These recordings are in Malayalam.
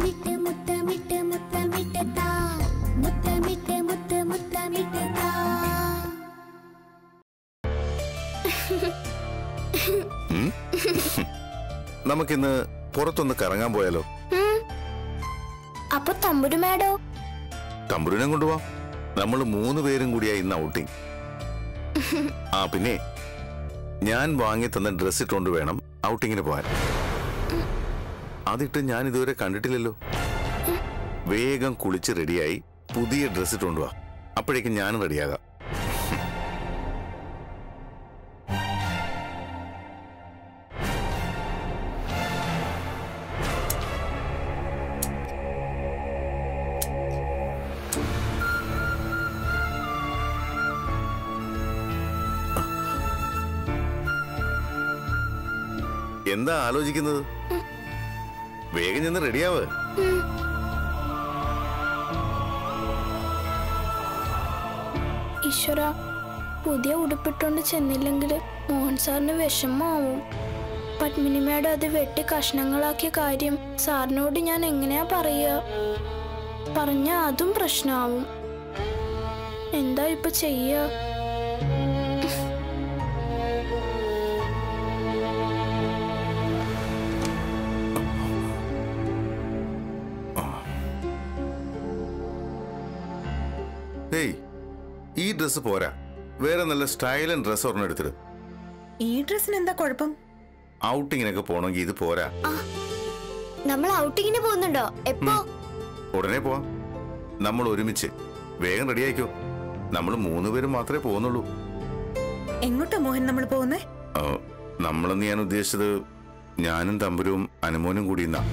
മുത്തമിട്ട് മുത്തമിട്ട് മുത്തമിട്ട് താ മുത്തമിട്ട് മുത്ത് മുത്തമിട്ട് താ നമുക്കിന്ന് പുറത്തൊന്ന് കറങ്ങാൻ പോയാലോ അപ്പൊ തമ്പുരുമേടോ തമ്പുരുനെ കൊണ്ടുപോവാം നമ്മൾ മൂന്ന് പേരും കൂടിയാ ഇന്ന് ഔട്ടിങ് ആ പിന്നെ ഞാൻ വാങ്ങി തന്ന ഡ്രസ് ഇട്ടുകൊണ്ട് വേണം ഔട്ടിങ്ങിന് പോകാൻ അതിട്ട് ഞാൻ ഇതുവരെ കണ്ടിട്ടില്ലല്ലോ വേഗം കുളിച്ച് റെഡിയായി പുതിയ ഡ്രസ് ഇട്ടുകൊണ്ട് വാ അപ്പോഴേക്കും ഞാനും റെഡിയാകാം എന്താ ആലോചിക്കുന്നത് വേഗം ചെന്ന് റെഡിയാവ് ഈശ്വര പുതിയ ഉടുപ്പിട്ടോണ്ട് ചെന്നില്ലെങ്കിൽ മോഹൻ സാറിന് വിഷമാവും പത്മിനി മേഡം അത് വെട്ടി കഷ്ണങ്ങളാക്കിയ കാര്യം സാറിനോട് ഞാൻ എങ്ങനെയാ പറയുക പറഞ്ഞ അതും പ്രശ്നമാവും എന്താ ഇപ്പൊ ചെയ്യുക ഏയ് ഈ ഡ്രസ്സ് പോരാ വേറെ നല്ല സ്റ്റൈലൻ ഡ്രസ്സ് ഒരെണ്ണം എടുത്തിട്ട് ഈ ഡ്രസ്സിന് എന്താ കുഴപ്പം ഔട്ടിങ്ങിനൊക്കെ പോണെങ്കിൽ ഇത് പോരാ നമ്മൾ ഔട്ടിങ്ങിന് പോകുന്നുണ്ടോ എപ്പോ ഉടനെ പോവാം നമ്മൾ ഒരുമിച്ച് വേഗം റെഡിയായിക്കോ നമ്മൾ മൂന്ന് പേരും മാത്രമേ പോകുന്നുള്ളൂ എങ്ങോട്ടാ മോഹൻ നമ്മൾ പോകുന്നേ ആ, നമ്മളെന്ന് ഞാൻ ഉദ്ദേശിച്ചത് ഞാനും തമ്പുരും അനുമോനും കൂടി എന്നാ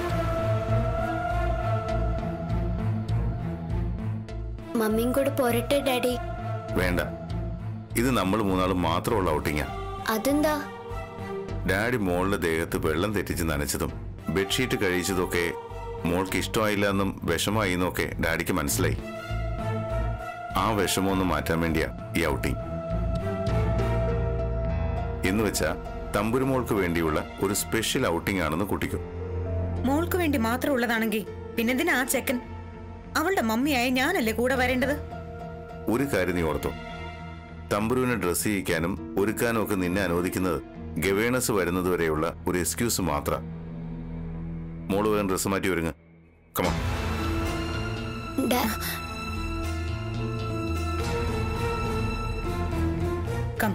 മമ്മിയും കൂടെ പോരട്ടെ ഡാഡി വേണ്ട ഇത് നമ്മൾ മൂന്നാളും മാത്രമുള്ള ഔട്ടിങ്ങാ അതെന്താ ഡാഡി മോളുടെ ദേഹത്ത് വെള്ളം തെറ്റിച്ച് നനച്ചതും ബെഡ്ഷീറ്റ് കഴിച്ചതൊക്കെ മോൾക്ക് ഇഷ്ടമായില്ല എന്നും വിഷമായി എന്നൊക്കെ ഡാഡിക്ക് മനസ്സിലായി ആ വിഷമമൊന്ന് മാറ്റാൻ വേണ്ടിയാ ഈ ഔട്ടിങ് എന്ന് വെച്ചാ തമ്പുരുമോൾക്ക് വേണ്ടിയുള്ള ഒരു സ്പെഷ്യൽ ഔട്ടിംഗ് ആണെന്ന് കുട്ടിക്കും മോൾക്ക് വേണ്ടി മാത്രം ഉള്ളതാണെങ്കിൽ പിന്നെന്തിനാ ആ ചെക്കൻ അവളുടെ മമ്മിയായ ഞാനല്ലേ കൂടെ വരേണ്ടത് ഒരു കാര്യം നീ ഓർത്തോ തമ്പുരുവിനെ ഡ്രസ്സ് ചെയ്യിക്കാനും ഒരുക്കാനും ഒക്കെ നിന്നെ അനുവദിക്കുന്നത് ഗവേണസ് വരുന്നത് വരെയുള്ള ഒരു എക്സ്ക്യൂസ് മാത്ര മോള് വേഗം ഡ്രസ്സ് മാറ്റി ഒരുങ്ങ് കമാ ഡാ- കം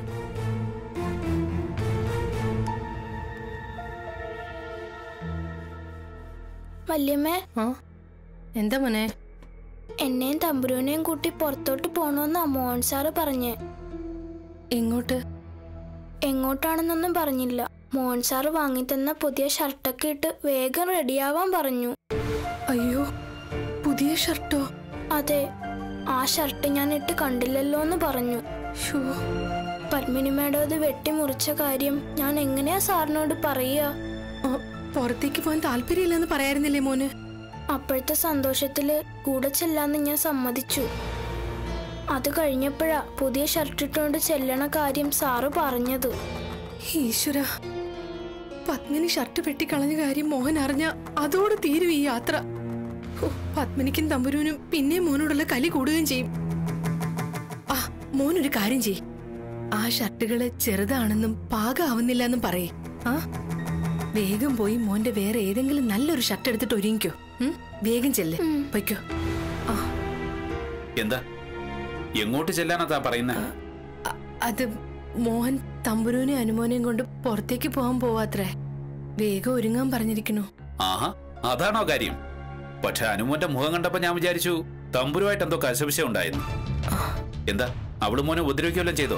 വല്യമ്മേ ആ എന്താ മോനെ എന്നെയും തമ്പുരുവിനെയും കൂട്ടി പുറത്തോട്ട് പോണോന്നാ മോഹൻ സാറ് പറഞ്ഞേ എങ്ങോട്ട് എങ്ങോട്ടാണെന്നൊന്നും പറഞ്ഞില്ല മോഹൻ സാറ് വാങ്ങിത്തന്ന പുതിയ ഷർട്ടൊക്കെ ഇട്ട് വേഗം റെഡിയാവാൻ പറഞ്ഞു അയ്യോ പുതിയ ഷർട്ടോ അതെ ആ ഷർട്ട് ഞാൻ ഇട്ട് കണ്ടില്ലല്ലോ എന്ന് പറഞ്ഞു ഷോ പത്മിനി മേഡം അത് വെട്ടിമുറിച്ച കാര്യം ഞാൻ എങ്ങനെയാ സാറിനോട് പറയുക പുറത്തേക്ക് പോകാൻ താല്പര്യമില്ലെന്ന് പറയായിരുന്നില്ലേ മോന് അപ്പോഴത്തെ സന്തോഷത്തില് കൂടെ ചെല്ലാന്ന് ഞാൻ സമ്മതിച്ചു അത് കഴിഞ്ഞപ്പോഴാ പുതിയ ഷർട്ട് ഇട്ടുകൊണ്ട് ചെല്ലണ കാര്യം സാറ് പറഞ്ഞത് ഈശ്വര പത്മിനി ഷർട്ട് വെട്ടിക്കളഞ്ഞ കാര്യം മോഹൻ അറിഞ്ഞ അതോടെ തീരും ഈ യാത്ര ഓ, പത്മിനിക്കും തമ്പുരുവിനും പിന്നെ മോനോടുള്ള കലി കൂടുകയും ചെയ്യും ആ മോനൊരു കാര്യം ചെയ് ആ ഷർട്ടുകള് ചെറുതാണെന്നും പാകാവുന്നില്ല എന്നും പറയേ ആ വേഗം പോയി മോന്റെ വേറെ ഏതെങ്കിലും നല്ലൊരു ഷർട്ട് എടുത്തിട്ട് ഒരുങ്ങിക്കോ ഉം? വേഗം ചെല്ല് പൊയ്ക്കോ ആ എന്താ എങ്ങോട്ട് ചെല്ലാനാ താ പറയുന്നേ അ- അത് മോഹൻ തമ്പുരുവിനെ അനുമോനെയും കൊണ്ട് പുറത്തേക്ക് പോകാൻ പോവാത്രേ വേഗം ഒരുങ്ങാൻ പറഞ്ഞിരിക്കണു ആഹാ അതാണോ കാര്യം പക്ഷെ അനുമോന്റെ മുഖം കണ്ടപ്പോ ഞാൻ വിചാരിച്ചു തമ്പുരുമായിട്ട് എന്തോ കശപിശ ഉണ്ടായിരുന്നു എന്താ അവള് മോനെ ഉപദ്രവിക്കുകയല്ലോ ചെയ്തോ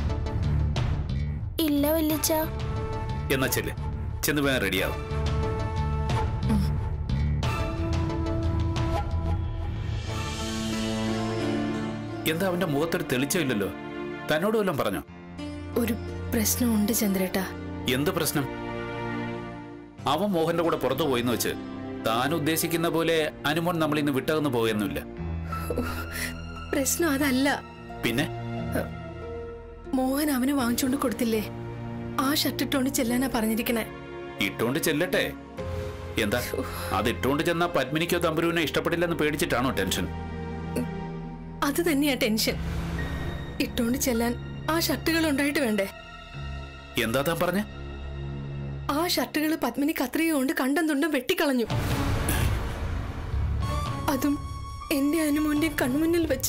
ഇല്ല വല്ലിച്ച എന്നാ ചെല്ല് ചെന്ന് വേഗം റെഡിയാവും എന്താ അവന്റെ മുഖത്തൊരു തെളിച്ചമില്ലല്ലോ തന്നോട് വല്ലതും പറഞ്ഞോ ഒരു പ്രശ്നമുണ്ട് ചന്ദ്രേട്ടാ എന്ത് പ്രശ്നം അവൻ മോഹന്റെ കൂടെ പുറത്തു പോയിന്ന് വെച്ച് താൻ ഉദ്ദേശിക്കുന്ന പോലെ അനുമോൻ നമ്മൾ ഇന്ന് വിട്ടകന്ന് പോയെന്നില്ല പ്രശ്നം അതല്ല പിന്നെ മോഹൻ അവന് വാങ്ങിച്ചുകൊണ്ട് കൊടുത്തില്ലേ ആ ഷർട്ട് ഇട്ടോണ്ട് ചെല്ലാനാ പറഞ്ഞിരിക്കണേ ഇട്ടോണ്ട് ചെല്ലട്ടെ എന്താ അത് ഇട്ടുകൊണ്ട് ചെന്നാ പത്മിനിക്കോ തമ്പുരുവിനോ ഇഷ്ടപ്പെടില്ലെന്ന് പേടിച്ചിട്ടാണോ ടെൻഷൻ അത് തന്നെയാ ടെൻഷൻ ഇട്ടോണ്ട് ചെല്ലാൻ ആ ഷർട്ടുകൾ ഉണ്ടായിട്ട് വേണ്ടേ എന്താ താൻ പറഞ്ഞ ആ ഷർട്ടുകൾ പത്മിനി കത്രിക കൊണ്ട് കണ്ടം തുണ്ടം വെട്ടിക്കളഞ്ഞു അതും എന്റെ അനുമോന്റെയും കൺമുന്നിൽ വെച്ച്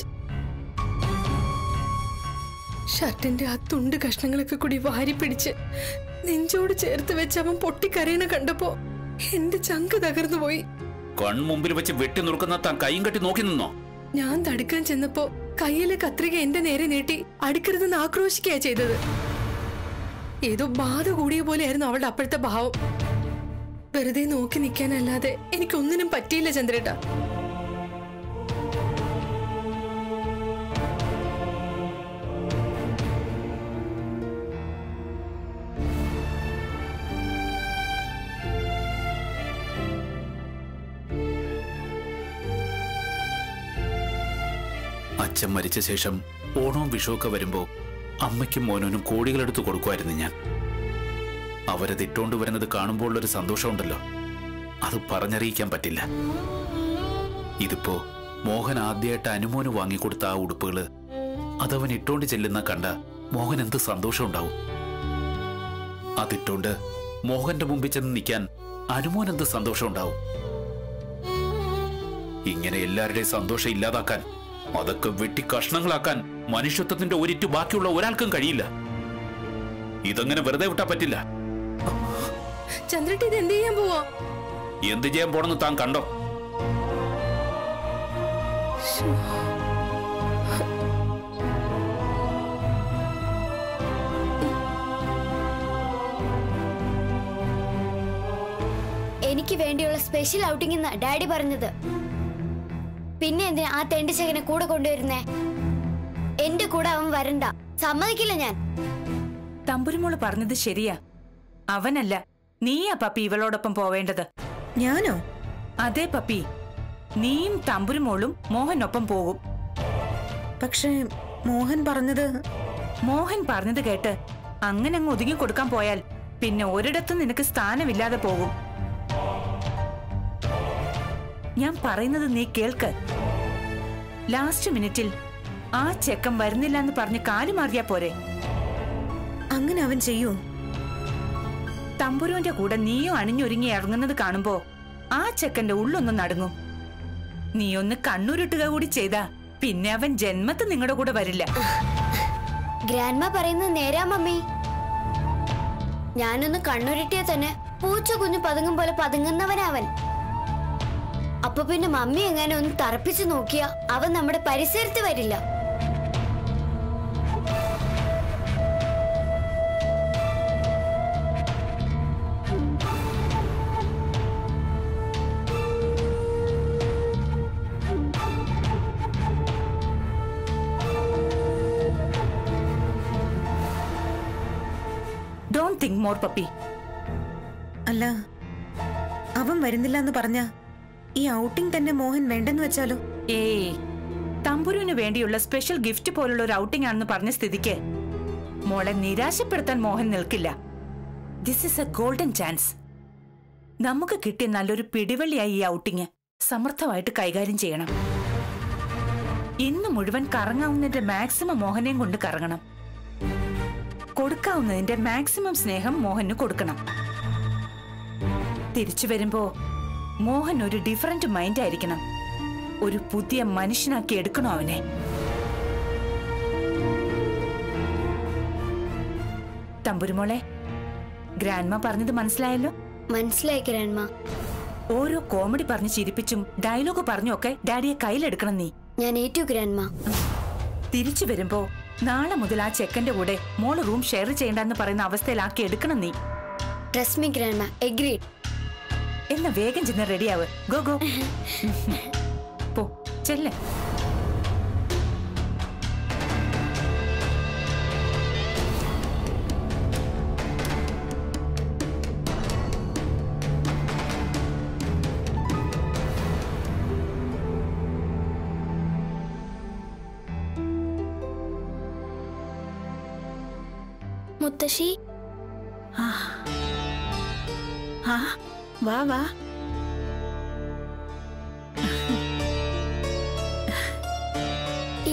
ഷർട്ടിന്റെ ആ തുണ്ട് കഷ്ണങ്ങളൊക്കെ കൂടി വാരി പിടിച്ച് നെഞ്ചോട് ചേർത്ത് വെച്ച് അവൻ പൊട്ടിക്കരയണ കണ്ടപ്പോ എന്റെ ചങ്ക് തകർന്നു പോയി കൺമുമ്പിൽ വെച്ച് വെട്ടി നുറുക്കുന്ന താൻ കൈയും കെട്ടി നോക്കി നിന്നോ ഞാൻ തടുക്കാൻ ചെന്നപ്പോ കയ്യിലെ കത്രിക എന്റെ നേരെ നീട്ടി അടുക്കരുതെന്ന് ആക്രോശിക്കുക ചെയ്തത് ഏതോ ബാധ കൂടിയ പോലെയായിരുന്നു അവളുടെ അപ്പോഴത്തെ ഭാവം വെറുതെ നോക്കി നിൽക്കാനല്ലാതെ എനിക്കൊന്നിനും പറ്റിയില്ല ചന്ദ്രേട്ട അച്ഛൻ മരിച്ച ശേഷം ഓണവും വിഷുവൊക്കെ വരുമ്പോ അമ്മയ്ക്കും മോനോനും കോടികളെടുത്ത് കൊടുക്കുമായിരുന്നു ഞാൻ അവരത് ഇട്ടുകൊണ്ട് വരുന്നത് കാണുമ്പോൾ ഉള്ളൊരു സന്തോഷമുണ്ടല്ലോ അത് പറഞ്ഞറിയിക്കാൻ പറ്റില്ല ഇതിപ്പോ മോഹൻ ആദ്യമായിട്ട് അനുമോന് വാങ്ങിക്കൊടുത്ത ആ ഉടുപ്പുകള് അതവൻ ഇട്ടോണ്ട് ചെല്ലുന്ന കണ്ട മോഹൻ എന്ത് സന്തോഷം ഉണ്ടാവും അതിട്ടോണ്ട് മോഹന്റെ മുമ്പിൽ ചെന്ന് നിൽക്കാൻ അനുമോൻ എന്ത് സന്തോഷം ഉണ്ടാവും ഇങ്ങനെ എല്ലാവരുടെയും സന്തോഷം ഇല്ലാതാക്കാൻ അതൊക്കെ വെട്ടി കഷ്ണങ്ങളാക്കാൻ മനുഷ്യത്വത്തിന്റെ ഒരിറ്റു ബാക്കിയുള്ള ഒരാൾക്കും കഴിയില്ല ഇതങ്ങനെ വെറുതെ വിട്ടാ പറ്റില്ല ചന്ദ്രേട്ട ഇത് എന്ത് ചെയ്യാൻ പോവാ എന്ത് ചെയ്യാൻ പോണെന്ന് താൻ കണ്ടോ എനിക്ക് വേണ്ടിയുള്ള സ്പെഷ്യൽ ഔട്ടിംഗ് എന്നാ ഡാഡി പറഞ്ഞത് പിന്നെ എന്തിനാ ആ തെണ്ടിച്ചകനെ കൂടെ കൊണ്ടുവരുന്നേ എന്റെ കൂടെ അവൻ വരണ്ട സമ്മതിക്കില്ല ഞാൻ തമ്പുരുമോള് പറഞ്ഞത് ശരിയാ അവനല്ല നീയാ പപ്പി ഇവളോടൊപ്പം പോവേണ്ടത് ഞാനോ അതെ പപ്പി നീയും തമ്പുരുമോളും മോഹനൊപ്പം പോകും പക്ഷേ മോഹൻ പറഞ്ഞത് മോഹൻ പറഞ്ഞത് കേട്ട് അങ്ങനെ അങ്ങ് ഒതുങ്ങി കൊടുക്കാൻ പോയാൽ പിന്നെ ഒരിടത്തും നിനക്ക് സ്ഥാനമില്ലാതെ പോകും ഞാൻ പറയുന്നത് നീ കേൾക്ക് ലാസ്റ്റ് മിനിറ്റിൽ ആ ചെക്കൻ വരുന്നില്ല എന്ന് പറഞ്ഞ് കാലു മാറിയാ പോരെ അങ്ങനെ അവൻ ചെയ്യൂ തമ്പുരുവിന്റെ കൂടെ നീയോ അണിഞ്ഞൊരുങ്ങി ഇറങ്ങുന്നത് കാണുമ്പോ ആ ചെക്കന്റെ ഉള്ളൊന്ന് നടുങ്ങും നീ ഒന്ന് കണ്ണുരുട്ടുക കൂടി ചെയ്താ പിന്നെ അവൻ ജന്മത്ത് നിങ്ങളുടെ കൂടെ വരില്ല ഗ്രാൻഡ്മ പറയുന്നത് നേരാ മമ്മി ഞാനൊന്ന് കണ്ണുരുട്ടിയ തന്നെ പൂച്ച കുഞ്ഞു പതുങ്ങും പോലെ പതുങ്ങുന്നവനവൻ അപ്പൊ പിന്നെ മമ്മി എങ്ങനെ ഒന്ന് തറപ്പിച്ചു നോക്കിയാ അവൻ നമ്മുടെ പരിസരത്ത് വരില്ല ഡോണ്ട് തിങ്ക് മോർ പപ്പി അല്ല അവൻ വരുന്നില്ല എന്ന് പറഞ്ഞ ഈ ഔട്ടിംഗ് തന്നെ മോഹൻ വേണ്ടെന്ന് വെച്ചാലോ ഏയ് തമ്പുരുവിന് വേണ്ടിയുള്ള സ്പെഷ്യൽ ഗിഫ്റ്റ് പോലുള്ള ഒരു ഔട്ടിംഗ് ആണെന്ന് പറഞ്ഞ സ്ഥിതിക്ക് മോളെ നിരാശപ്പെടുത്താൻ മോഹൻ നിൽക്കില്ല this is a golden chance നമുക്ക് കിട്ടിയ നല്ലൊരു പിടിവള്ളിയായി ഈ ഔട്ടിങ് സമർത്ഥമായിട്ട് കൈകാര്യം ചെയ്യണം ഇന്ന് മുഴുവൻ കറങ്ങാവുന്നതിന്റെ മാക്സിമം മോഹനെയും കൊണ്ട് കറങ്ങണം കൊടുക്കാവുന്നതിന്റെ മാക്സിമം സ്നേഹം മോഹന് കൊടുക്കണം തിരിച്ചു വരുമ്പോ മോഹൻ ഒരു ഡിഫറന്റ് മൈൻഡ് ആയിരിക്കണം ഒരു പുതിയ മനുഷ്യനാക്കി എടുക്കണോ അവനെ തമ്പുരുമോളെ ഗ്രാൻഡ്മ പറഞ്ഞത് മനസ്സിലായല്ലോ മനസ്സിലായി ഗ്രാൻഡ്മ ഓരോ കോമഡി പറഞ്ഞ് ചിരിപ്പിച്ചും ഡയലോഗ് പറഞ്ഞും ഒക്കെ ഡാഡിയെ കയ്യിലെടുക്കണം നീ ഞാൻ ഏറ്റു ഗ്രാൻഡ്മ തിരിച്ചു വരുമ്പോ നാളെ മുതൽ ആ ചെക്കന്റെ കൂടെ മോള് റൂം ഷെയർ ചെയ്യണ്ടെന്ന് പറയുന്ന അവസ്ഥയിലാക്കി എടുക്കണം നീ ട്രസ്റ്റ് മീ ഗ്രാൻഡ്മ എഗ്രീഡ് എന്നാ വേഗം ചെന്ന് റെഡിയാവ് ഗോ ഗോ പോ ചെല്ലേ മുത്തശ്ശി ആ വാ വാ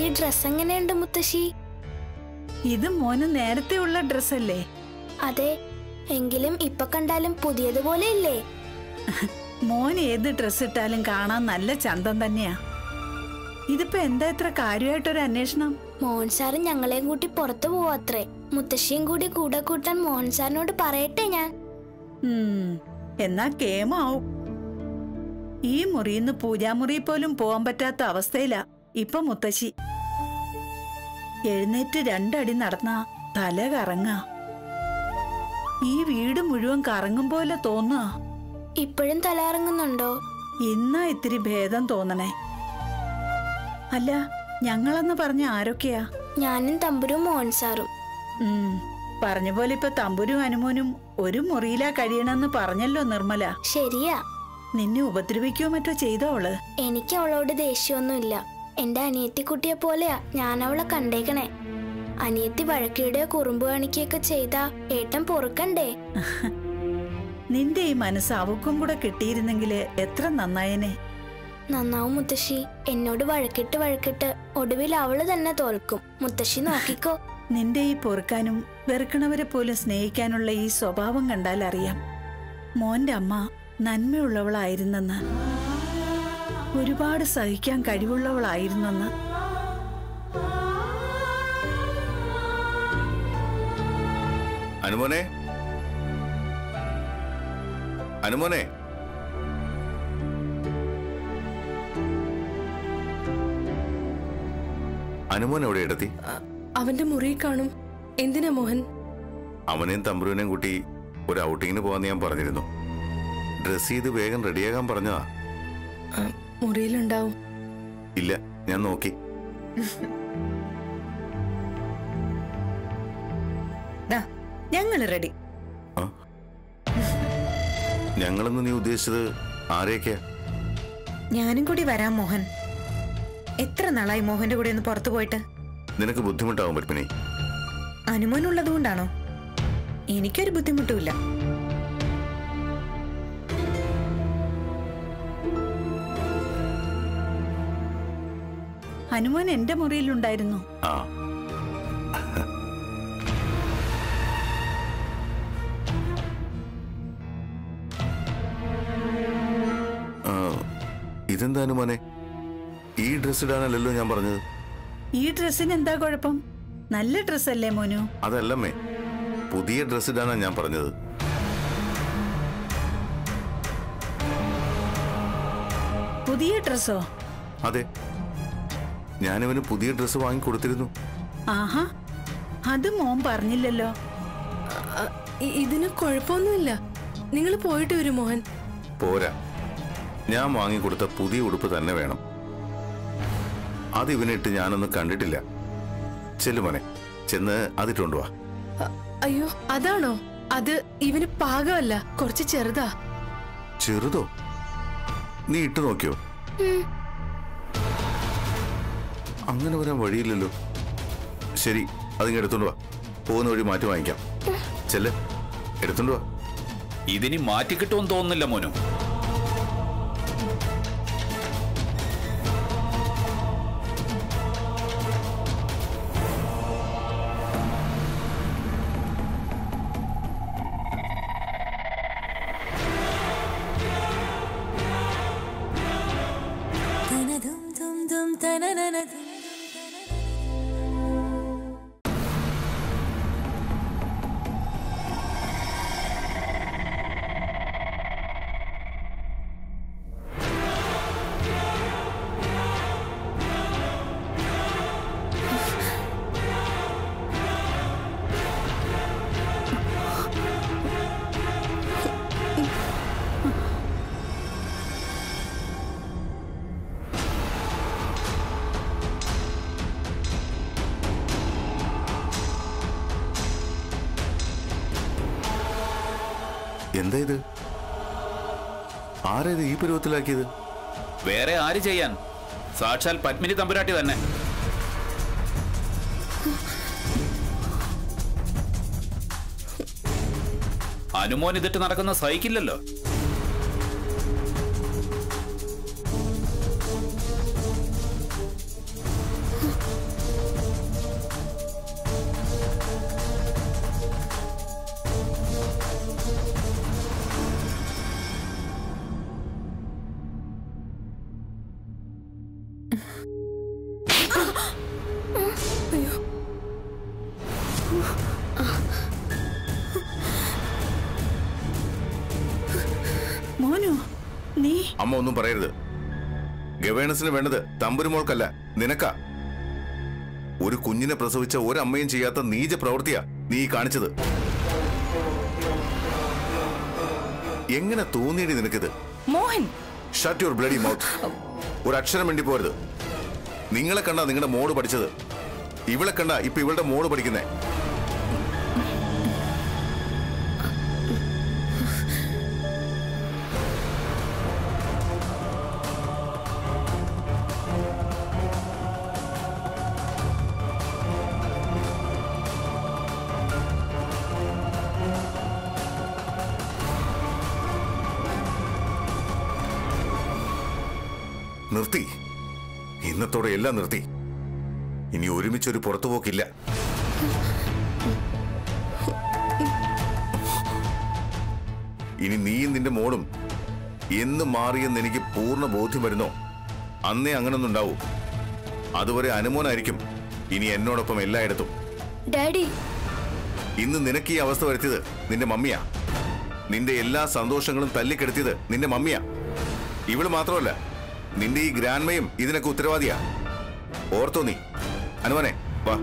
ഈ ഡ്രസ് എങ്ങനെയുണ്ട് മുത്തശ്ശി ഇത് മോന് നേരത്തെ ഉള്ള ഡ്രസ്സല്ലേ അതെ എങ്കിലും ഇപ്പൊ കണ്ടാലും പുതിയതുപോലെ ഇല്ലേ മോൻ ഏത് ഡ്രസ് ഇട്ടാലും കാണാൻ നല്ല ചന്തം തന്നെയാ ഇതിപ്പോ എന്താ ഇത്ര കാര്യമായിട്ടൊരു അന്വേഷണം മോഹൻ സാറ് ഞങ്ങളെയും കൂട്ടി പുറത്തു പോവാത്രേ മുത്തശ്ശിയും കൂടി കൂടെ കൂട്ടാൻ മോഹൻ സാറിനോട് പറയട്ടെ ഞാൻ ഉം, എന്നാ കേമാവും ഈ മുറിയിന്ന് പൂജാമുറി പോലും പോവാൻ പറ്റാത്ത അവസ്ഥയിലാ ഇപ്പൊ മുത്തശ്ശി എഴുന്നേറ്റ് രണ്ടടി നടന്ന തല കറങ്ങാ ഈ വീട് മുഴുവൻ കറങ്ങും പോലെ തോന്നുക ഇപ്പോഴും തലയിറങ്ങുന്നുണ്ടോ ഇന്നാ ഇത്തിരി ഭേദം തോന്നണേ അല്ല ഞങ്ങളെന്ന് പറഞ്ഞ ആരൊക്കെയാ ഞാനും തമ്പുരും മോഹൻ സാറും ഉം, പറഞ്ഞ പോലെ ഇപ്പൊ തമ്പുരും അനുമോനും ഒരു മുറിയിലാ കഴിയണമെന്ന് പറഞ്ഞല്ലോ നിർമ്മല ശരിയാ നിന്നെ ഉപദ്രവിക്കുകയോ മറ്റോ ചെയ്തോ അവള് എനിക്ക് അവളോട് ദേഷ്യമൊന്നുമില്ല എന്റെ അനിയത്തിക്കുട്ടിയെ പോലെയാ ഞാൻ അവളെ കണ്ടേക്കണേ അനിയത്തി വഴക്കിയുടെയോ കുറുമ്പ് കാണിക്കുകയൊക്കെ ചെയ്താ ഏട്ടൻ പൊറുക്കണ്ടേ നിന്റെ ഈ മനസ്സ് അവക്കും കൂടെ കിട്ടിയിരുന്നെങ്കില് എത്ര നന്നായനെ നന്നാവും മുത്തശ്ശി എന്നോട് വഴക്കിട്ട് വഴക്കിട്ട് ഒടുവിൽ അവള് തന്നെ തോൽക്കും മുത്തശ്ശി നോക്കിക്കോ നിന്റെ ഈ പൊറുക്കാനും വെറുക്കണവരെ പോലും സ്നേഹിക്കാനുള്ള ഈ സ്വഭാവം കണ്ടാൽ അറിയാം മോന്റെ അമ്മ നന്മയുള്ളവളായിരുന്നെന്ന് ഒരുപാട് സഹിക്കാൻ കഴിവുള്ളവളായിരുന്നെന്ന് അനുമോനെ അനുമോനെ അനുമോൻ എവിടെ ഇടത്തി അവന്റെ മുറി കാണും എന്തിനാ മോഹൻ അവനെയും തമ്പുരുവിനെയും കൂട്ടി ഒരു ഔട്ടിങ്ങിന് പോകാന്ന് ഞാൻ പറഞ്ഞിരുന്നു ഡ്രസ് ചെയ്ത് വേഗം റെഡിയാകാൻ പറഞ്ഞതാ ആ, മുറിയിലുണ്ടാവും ഇല്ല ഞാൻ നോക്കി ദാ ഞങ്ങള് റെഡി ഞങ്ങളെന്ന് നീ ഉദ്ദേശിച്ചത് ആരെയൊക്കെയാ ഞാനും കൂടി വരാം മോഹൻ എത്ര നാളായി മോഹന്റെ കൂടെ ഒന്ന് പുറത്തു പോയിട്ട് നിനക്ക് ബുദ്ധിമുട്ടാവും പത്മിനി അനുമോനുള്ളത് കൊണ്ടാണോ എനിക്കൊരു ബുദ്ധിമുട്ടുമില്ല ഹനുമാൻ എന്റെ മുറിയിലുണ്ടായിരുന്നു ആ ആ, ഇതെന്താ അനുമോനെ ഈ ഡ്രസ് ഇടാനല്ലല്ലോ ഞാൻ പറഞ്ഞത് ഈ ഡ്രസ്സിന് എന്താ കുഴപ്പം നല്ല ഡ്രസ്സല്ലേ മോനു അതല്ലമ്മേ പുതിയ ഡ്രസ് ഇടാനാ ഞാൻ പറഞ്ഞത് പുതിയ ഡ്രസ്സോ അതെ ഞാനിവന് പുതിയ ഡ്രസ്സ് വാങ്ങിക്കൊടുത്തിരുന്നു ആഹാ അത് മോൻ പറഞ്ഞില്ലല്ലോ ആ, ഇ- ഇതിന് കുഴപ്പമൊന്നുമില്ല നിങ്ങൾ പോയിട്ട് വരും മോഹൻ പോരാ ഞാൻ വാങ്ങിക്കൊടുത്ത പുതിയ ഉടുപ്പ് തന്നെ വേണം അത് ഇവനിട്ട് ഞാനൊന്നും കണ്ടിട്ടില്ല ചെല്ലുമോനെ ചെന്ന് അതിട്ടുകൊണ്ട് വാ അ- അയ്യോ അതാണോ അത് ഇവന് പാകമല്ല കുറച്ച് ചെറുതാ ചെറുതോ നീ ഇട്ട് നോക്കിയോ ഉം. അങ്ങനെ വരാൻ വഴിയില്ലല്ലോ ശരി അതിങ്ങ് എടുത്തോണ്ട് വാ പോകുന്ന വഴി മാറ്റി വാങ്ങിക്കാം ചെല്ല് എടുത്തോണ്ട് വാ ഇതിനി മാറ്റിക്കിട്ടുമെന്ന് തോന്നുന്നില്ല മോനു എന്താ ഇത് ആരാ ഇത് ഈ പരുവത്തിലാക്കിയത് വേറെ ആര് ചെയ്യാൻ സാക്ഷാൽ പത്മിനി തമ്പുരാട്ടി തന്നെ അനുമോൻ ഇതിട്ട് നടക്കുന്ന സഹിക്കില്ലല്ലോ അമ്മ ഒന്നും പറയരുത് ഗവേണസിന് വേണ്ടത് തമ്പുരുമോൾക്കല്ല നിനക്കാ ഒരു കുഞ്ഞിനെ പ്രസവിച്ച ഒരമ്മയും ചെയ്യാത്ത നീച പ്രവൃത്തിയാ നീ ഈ കാണിച്ചത് എങ്ങനെ തോന്നിയടി നിനക്കിത് Mohan shut your bloody mouth ഒരു അക്ഷരം വേണ്ടി പോരുത് നിങ്ങളെ കണ്ട നിങ്ങളുടെ മോള് പഠിച്ചത് ഇവളെ കണ്ട ഇപ്പൊ ഇവളുടെ മോള് പഠിക്കുന്നേ നിർത്തി ഇന്നത്തോടെ എല്ലാം നിർത്തി ഇനി ഒരുമിച്ചൊരു പുറത്തുപോക്കില്ല ഇനി നീയും നിന്റെ മോളും എന്ന് മാറിയെന്ന് എനിക്ക് പൂർണ്ണ ബോധ്യം വരുന്നോ അന്നേ അങ്ങനൊന്നും ഉണ്ടാവൂ അതുവരെ അനുമോനായിരിക്കും ഇനി എന്നോടൊപ്പം എല്ലായിടത്തും ഡാഡി ഇന്ന് നിനക്ക് ഈ അവസ്ഥ വരുത്തിയത് നിന്റെ മമ്മിയാ നിന്റെ എല്ലാ സന്തോഷങ്ങളും തല്ലിക്കെടുത്തിയത് നിന്റെ മമ്മിയാ ഇവള് മാത്രമല്ല നിന്റെ ഈ ഗ്രാൻമയും ഇതിനൊക്കെ ഉത്തരവാദിയാ ഓർത്തോ നീ അനുമനെ വാ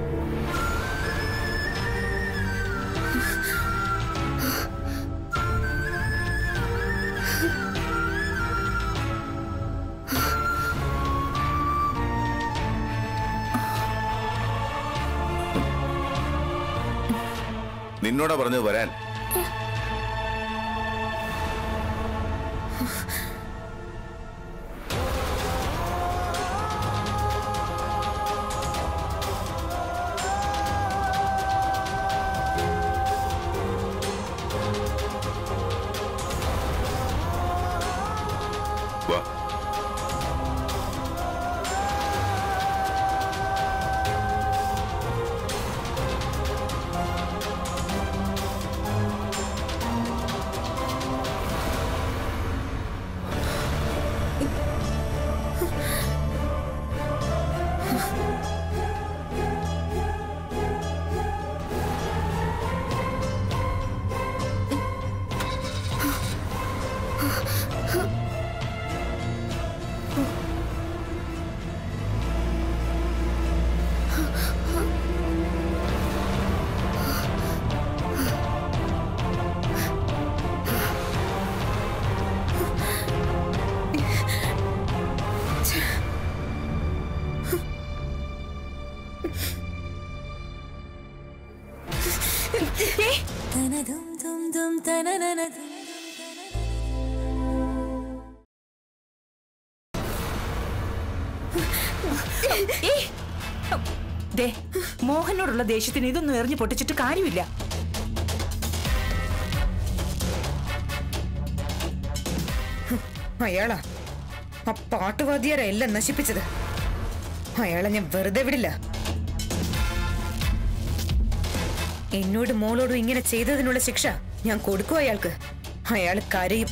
നിന്നോടാ പറഞ്ഞത് വരാൻ വാ ദേ മോഹനോടുള്ള ദേഷ്യത്തിന് ഇതൊന്നും എറിഞ്ഞു പൊട്ടിച്ചിട്ട് കാര്യമില്ല അയാളാ ആ പാട്ടുവാദ്യാരാ എല്ലാം നശിപ്പിച്ചത് അയാളെ ഞാൻ വെറുതെ വിടില്ല എന്നോട് മോളോടും ഇങ്ങനെ ചെയ്തതിനുള്ള ശിക്ഷ ഞാൻ കൊടുക്കും അയാൾക്ക് അയാൾ കരയും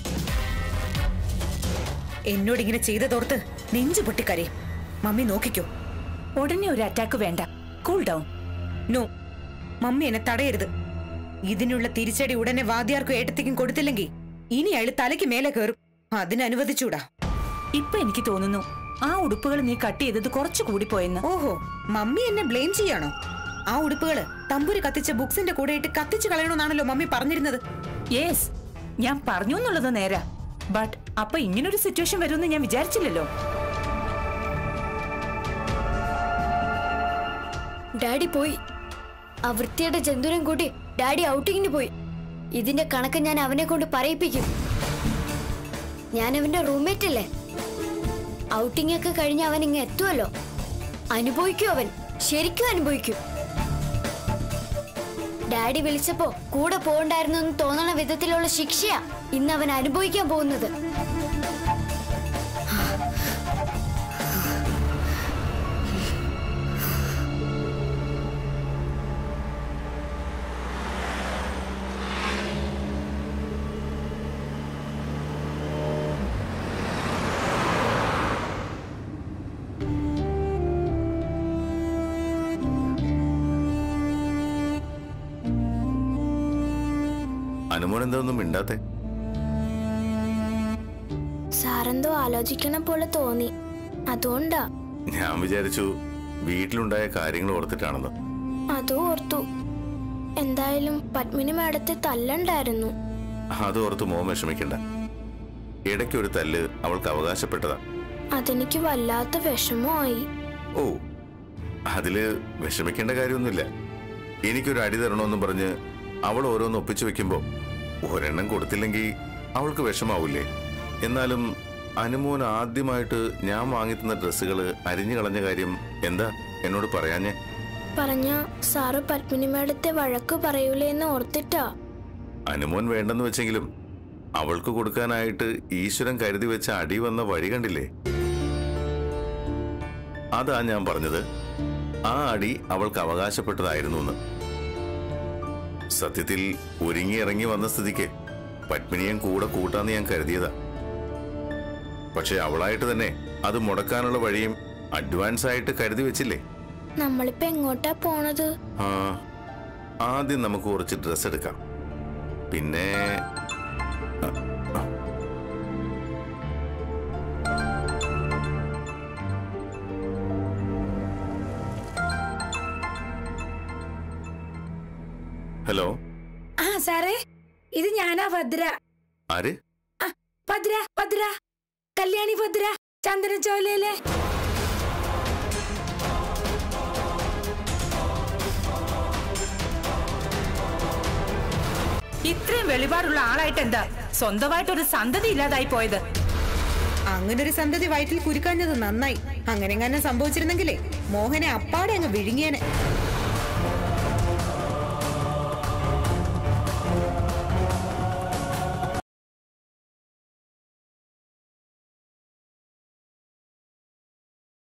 എന്നോട് ഇങ്ങനെ ചെയ്തതോർത്ത് നെഞ്ചു പൊട്ടി കരയും മമ്മി നോക്കിക്കോ ഉടനെ ഒരു അറ്റാക്ക് വേണ്ട കൂൾ ഡൗൺ നോ മമ്മി എന്നെ തടയരുത് ഇതിനുള്ള തിരിച്ചടി ഉടനെ വാദ്യാർക്കും ഏട്ടത്തിക്കും കൊടുത്തില്ലെങ്കിൽ ഇനി അയാൾ തലയ്ക്ക് മേലെ കയറും അതിനനുവദിച്ചൂടാ ഇപ്പൊ എനിക്ക് തോന്നുന്നു ആ ഉടുപ്പുകൾ നീ കട്ട് ചെയ്തത് കുറച്ചു കൂടിപ്പോയെന്ന് ഓഹോ മമ്മി എന്നെ ബ്ലെയിം ചെയ്യാണോ ആ ഉടുപ്പുകള് തമ്പുര് കത്തിച്ച ബുക്സിന്റെ കൂടെ ഇട്ട് കത്തിച്ചു കളയണമെന്നാണല്ലോ മമ്മി പറഞ്ഞിരുന്നത് യെസ് ഞാൻ പറഞ്ഞു എന്നുള്ളത് നേരാ ബട്ട് അപ്പൊ ഇങ്ങനൊരു സിറ്റുവേഷൻ വരുമെന്ന് ഞാൻ വിചാരിച്ചില്ലല്ലോ ഡാഡി പോയി ആ വൃത്തിയുടെ ജന്തുരം കൂട്ടി ഡാഡി ഔട്ടിങ്ങിന് പോയി ഇതിന്റെ കണക്ക് ഞാൻ അവനെ കൊണ്ട് പറയിപ്പിക്കും ഞാൻ അവന്റെ റൂംമേറ്റ് അല്ലേ ഔട്ടിംഗ് ഒക്കെ കഴിഞ്ഞ് അവൻ ഇങ്ങ് എത്തുമല്ലോ അനുഭവിക്കും അവൻ ശരിക്കും അനുഭവിക്കും ഡാഡി വിളിച്ചപ്പോ കൂടെ പോകണ്ടായിരുന്നു എന്ന് തോന്നണ വിധത്തിലുള്ള ശിക്ഷയാ ഇന്ന് അവൻ അനുഭവിക്കാൻ പോകുന്നത് അനുമോൻ എന്താ ഒന്നും മിണ്ടാത്തെ സാർ സാറെന്തോ ആലോചിക്കണ പോലെ തോന്നി അതുകൊണ്ടാ ഞാൻ വിചാരിച്ചു വീട്ടിലുണ്ടായ കാര്യങ്ങൾ ഓർത്തിട്ടാണെന്ന് അതും ഓർത്തു എന്തായാലും പത്മിനി മാഡത്തെ തല്ലണ്ടായിരുന്നു അത് ഓർത്ത് മോൻ വിഷമിക്കണ്ട ഇടയ്ക്കൊരു തല്ല് അവൾക്ക് അവകാശപ്പെട്ടതാ അതെനിക്ക് വല്ലാത്ത വിഷമമായി ഓ അതില് വിഷമിക്കേണ്ട കാര്യമൊന്നുമില്ല എനിക്കൊരു അടി തരണമെന്നും പറഞ്ഞ് അവൾ ഓരോന്ന് ഒപ്പിച്ചു വെക്കുമ്പോ ഒരെണ്ണം കൊടുത്തില്ലെങ്കിൽ അവൾക്ക് വിഷമാവൂലേ എന്നാലും അനുമോൻ ആദ്യമായിട്ട് ഞാൻ വാങ്ങിത്തന്ന ഡ്രസ്സുകൾ അരിഞ്ഞു കളഞ്ഞ കാര്യം എന്താ എന്നോട് പറയാഞ്ഞേ പറഞ്ഞ സാറ് പത്മിനി മാഡത്തെ വഴക്ക് പറയൂലേ എന്ന് ഓർത്തിട്ടാ അനുമോൻ വേണ്ടെന്ന് വെച്ചെങ്കിലും അവൾക്ക് കൊടുക്കാനായിട്ട് ഈശ്വരൻ കരുതി വെച്ച അടി വന്ന വഴി കണ്ടില്ലേ അതാ ഞാൻ പറഞ്ഞത് ആ അടി അവൾക്ക് അവകാശപ്പെട്ടതായിരുന്നു എന്ന് സത്യത്തിൽ ഒരുങ്ങി ഇറങ്ങി വന്ന സ്ഥിതിക്ക് പത്മിനിയും കൂടെ കൂട്ടാന്ന് ഞാൻ കരുതിയതാ പക്ഷെ അവളായിട്ട് തന്നെ അത് മുടക്കാനുള്ള വഴിയും അഡ്വാൻസ് ആയിട്ട് കരുതി വെച്ചില്ലേ നമ്മളിപ്പോ എങ്ങോട്ടാ പോണത് ആ ആദ്യം നമുക്ക് കുറച്ച് ഡ്രസ്സ് എടുക്കാം പിന്നെ ആ, ആ. ഹലോ ആ സാറേ ഇത് ഞാനാ ഭദ്ര ആര് ഭദ്ര ഭദ്ര കല്യാണി ഭദ്ര ചന്ദനച്ചോലയിലെ ഇത്രയും വെളിപാടുള്ള ആളായിട്ട് എന്താ സ്വന്തമായിട്ടൊരു സന്തതി ഇല്ലാതായി പോയത് അങ്ങനെ ഒരു സന്തതി വയറ്റിൽ കുരുക്കാഞ്ഞത് നന്നായി അങ്ങനെ എങ്ങനെ സംഭവിച്ചിരുന്നെങ്കിലേ മോഹനെ അപ്പാടെ അങ്ങ് വിഴുങ്ങിയേനെ